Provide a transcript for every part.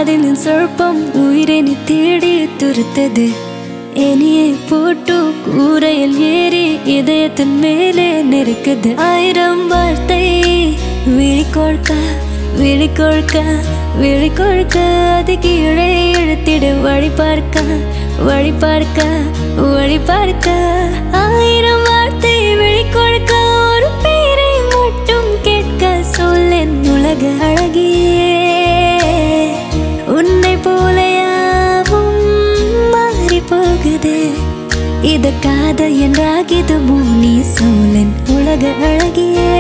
காதலின் சொற்பம் உயிரினை தேடி துருத்தது இனியை போட்டு கூரையில் ஏறி இதயத்தின் மேலே நெருக்குது ஆயிரம் வார்த்தை விழிக்கொழுக்க விழிக்கொழுக்க விழிக்கொழுக்க அது கீழே இழுத்திடு வழி பார்க்க வழி பார்க்க வழி பார்க்க ஆயிரம் வார்த்தை விழிக்கொழுக்க ஒரு பேரை மட்டும் கேட்க சொல்லேன் உலக அழகியே உன்னை போல யாவும் மாறி போகுது இது காதல் என்றாகிது மூனி சோழன் உலக அழகியே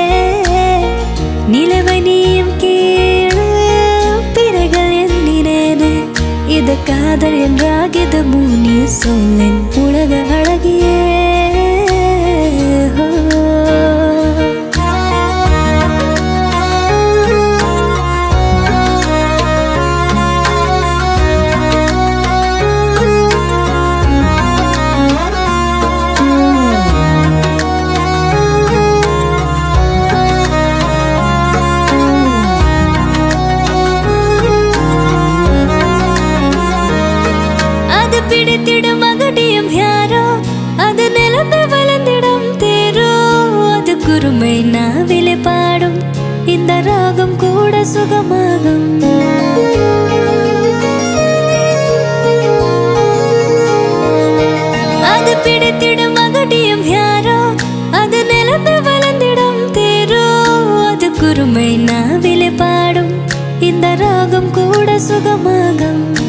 நிலவை நீயும் கீழே பிறகள் எண்ணினேனே இது காதல் என்றாகிது மூனி சோழன் உலக அழகியே அது பிடித்திடும் மகடியும் யாரோ அது நிலந்து வளர்ந்திடும் தேரோ அது குறுமை நாவிலே பாடும் இந்த ராகம் கூட சுகமாகும் அது பிடித்திடும் மகடியும் யாரோ அது நிலந்து வளர்ந்திடும் தேரோ அது குறுமை நாவிலே பாடும் இந்த ராகம் கூட சுகமாகும்